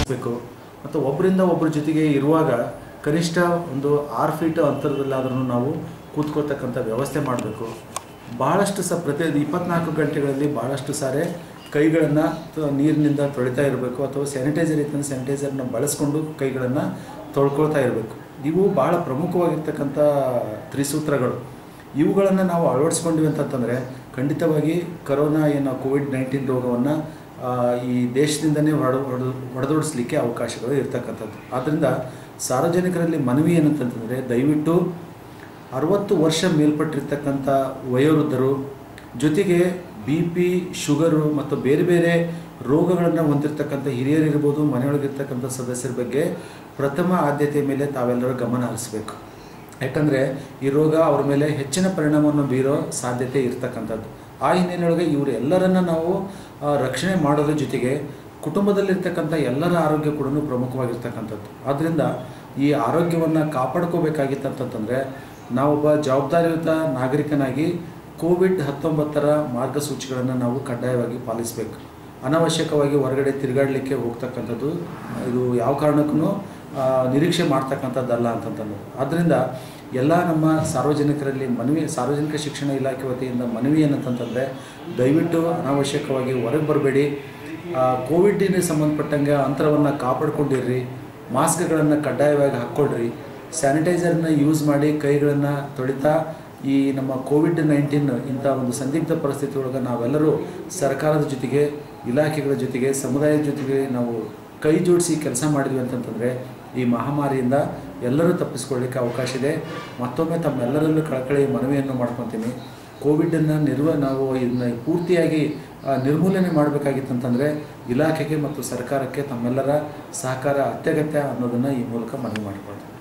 ಬೇಕು ಮತ್ತು ಒಬ್ಬರಿಂದ ಒಬ್ಬರ ಜೊತೆಗೆ ಇರುವಾಗ ಕನಿಷ್ಠ ಒಂದು ಆರು ಫೀಟ್ ಅಂತರದಲ್ಲಾದ್ರೂ ನಾವು ಕೂತ್ಕೋತಕ್ಕಂಥ ವ್ಯವಸ್ಥೆ ಮಾಡಬೇಕು ಭಾಳಷ್ಟು ಸ ಪ್ರತಿ ಇಪ್ಪತ್ನಾಲ್ಕು ಗಂಟೆಗಳಲ್ಲಿ ಭಾಳಷ್ಟು ಸಾರಿ ಕೈಗಳನ್ನು ನೀರಿನಿಂದ ತೊಳಿತಾ ಇರಬೇಕು ಅಥವಾ ಸ್ಯಾನಿಟೈಸರ್ ಇತ್ತಂದ್ರೆ ಸ್ಯಾನಿಟೈಸರ್ನ ಬಳಸ್ಕೊಂಡು ಕೈಗಳನ್ನು ತೊಳ್ಕೊಳ್ತಾ ಇರಬೇಕು ಇವು ಭಾಳ ಪ್ರಮುಖವಾಗಿರ್ತಕ್ಕಂಥ ತ್ರಿಸೂತ್ರಗಳು ಇವುಗಳನ್ನು ನಾವು ಅಳವಡಿಸ್ಕೊಂಡ್ವಿ ಅಂತಂತಂದರೆ ಖಂಡಿತವಾಗಿ ಕರೋನಾ ಏನು ಕೋವಿಡ್ ನೈನ್ಟೀನ್ ರೋಗವನ್ನು ಈ ದೇಶದಿಂದನೇ ಹೊರ ಹೊಡೆದು ಹೊಡೆದೋಡಿಸ್ಲಿಕ್ಕೆ ಅವಕಾಶಗಳು ಇರ್ತಕ್ಕಂಥದ್ದು ಆದ್ದರಿಂದ ಸಾರ್ವಜನಿಕರಲ್ಲಿ ಮನವಿ ಏನಂತಂತಂದರೆ ದಯವಿಟ್ಟು ಅರವತ್ತು ವರ್ಷ ಮೇಲ್ಪಟ್ಟಿರ್ತಕ್ಕಂಥ ವಯೋವೃದ್ಧರು ಜೊತೆಗೆ ಬಿ ಪಿ ಶುಗರು ಮತ್ತು ಬೇರೆ ಬೇರೆ ರೋಗಗಳನ್ನು ಹೊಂದಿರತಕ್ಕಂಥ ಹಿರಿಯರಿರ್ಬೋದು ಮನೆಯೊಳಗಿರ್ತಕ್ಕಂಥ ಸದಸ್ಯರ ಬಗ್ಗೆ ಪ್ರಥಮ ಆದ್ಯತೆ ಮೇಲೆ ತಾವೆಲ್ಲರೂ ಗಮನ ಹರಿಸಬೇಕು ಯಾಕಂದರೆ ಈ ರೋಗ ಅವ್ರ ಮೇಲೆ ಹೆಚ್ಚಿನ ಪರಿಣಾಮವನ್ನು ಬೀರೋ ಸಾಧ್ಯತೆ ಇರ್ತಕ್ಕಂಥದ್ದು ಆ ಹಿನ್ನೆಲೆಯೊಳಗೆ ಇವರು ಎಲ್ಲರನ್ನ ನಾವು ಆ, ರಕ್ಷಣೆ ಮಾಡೋದ್ರ ಜೊತೆಗೆ ಕುಟುಂಬದಲ್ಲಿರ್ತಕ್ಕಂಥ ಎಲ್ಲರ ಆರೋಗ್ಯ ಕೂಡ ಪ್ರಮುಖವಾಗಿರ್ತಕ್ಕಂಥದ್ದು ಆದ್ದರಿಂದ ಈ ಆರೋಗ್ಯವನ್ನು ಕಾಪಾಡ್ಕೋಬೇಕಾಗಿತ್ತಂತಂದರೆ ನಾವೊಬ್ಬ ಜವಾಬ್ದಾರಿಯುತ ನಾಗರಿಕನಾಗಿ ಕೋವಿಡ್ ಹತ್ತೊಂಬತ್ತರ ಮಾರ್ಗಸೂಚಿಗಳನ್ನು ನಾವು ಕಡ್ಡಾಯವಾಗಿ ಪಾಲಿಸಬೇಕು ಅನಾವಶ್ಯಕವಾಗಿ ಹೊರಗಡೆ ತಿರುಗಾಡಲಿಕ್ಕೆ ಹೋಗ್ತಕ್ಕಂಥದ್ದು ಇದು ಯಾವ ಕಾರಣಕ್ಕೂ ನಿರೀಕ್ಷೆ ಮಾಡ್ತಕ್ಕಂಥದ್ದಲ್ಲ ಅಂತಂತಂದು ಆದ್ದರಿಂದ ಎಲ್ಲ ನಮ್ಮ ಸಾರ್ವಜನಿಕರಲ್ಲಿ ಮನವಿ ಸಾರ್ವಜನಿಕ ಶಿಕ್ಷಣ ಇಲಾಖೆ ವತಿಯಿಂದ ಮನವಿ ಏನಂತಂತಂದರೆ ದಯವಿಟ್ಟು ಅನಾವಶ್ಯಕವಾಗಿ ಹೊರಗೆ ಬರಬೇಡಿ ಕೋವಿಡ್ಗೆ ಸಂಬಂಧಪಟ್ಟಂಗೆ ಅಂತರವನ್ನು ಕಾಪಾಡ್ಕೊಂಡಿರ್ರಿ ಮಾಸ್ಕ್ಗಳನ್ನು ಕಡ್ಡಾಯವಾಗಿ ಹಾಕ್ಕೊಳ್ರಿ ಸ್ಯಾನಿಟೈಸರ್ನ ಯೂಸ್ ಮಾಡಿ ಕೈಗಳನ್ನು ತೊಳಿತಾ ಈ ನಮ್ಮ ಕೋವಿಡ್ ನೈನ್ಟೀನ್ ಇಂಥ ಒಂದು ಸಂದಿಗ್ಧ ಪರಿಸ್ಥಿತಿ ಒಳಗೆ ನಾವೆಲ್ಲರೂ ಸರ್ಕಾರದ ಜೊತೆಗೆ ಇಲಾಖೆಗಳ ಜೊತೆಗೆ ಸಮುದಾಯದ ಜೊತೆಗೆ ನಾವು ಕೈ ಜೋಡಿಸಿ ಕೆಲಸ ಮಾಡಿದ್ವಿ ಅಂತಂತಂದರೆ ಈ ಮಹಾಮಾರಿಯಿಂದ ಎಲ್ಲರೂ ತಪ್ಪಿಸ್ಕೊಳ್ಳಿಕ್ಕೆ ಅವಕಾಶ ಇದೆ ಮತ್ತೊಮ್ಮೆ ತಮ್ಮೆಲ್ಲರಲ್ಲೂ ಕಳಕಳಿ ಮನವಿಯನ್ನು ಮಾಡ್ಕೊತೀನಿ ಕೋವಿಡನ್ನು ನಿರ್ವ ನಾವು ಇದನ್ನ ಪೂರ್ತಿಯಾಗಿ ಆ, ನಿರ್ಮೂಲನೆ ಮಾಡಬೇಕಾಗಿತ್ತಂತಂದರೆ ಇಲಾಖೆಗೆ ಮತ್ತು ಸರ್ಕಾರಕ್ಕೆ ತಮ್ಮೆಲ್ಲರ ಸಹಕಾರ ಅತ್ಯಗತ್ಯ ಅನ್ನೋದನ್ನು ಈ ಮೂಲಕ ಮನವಿ ಮಾಡಿಕೊಳ್ತೀನಿ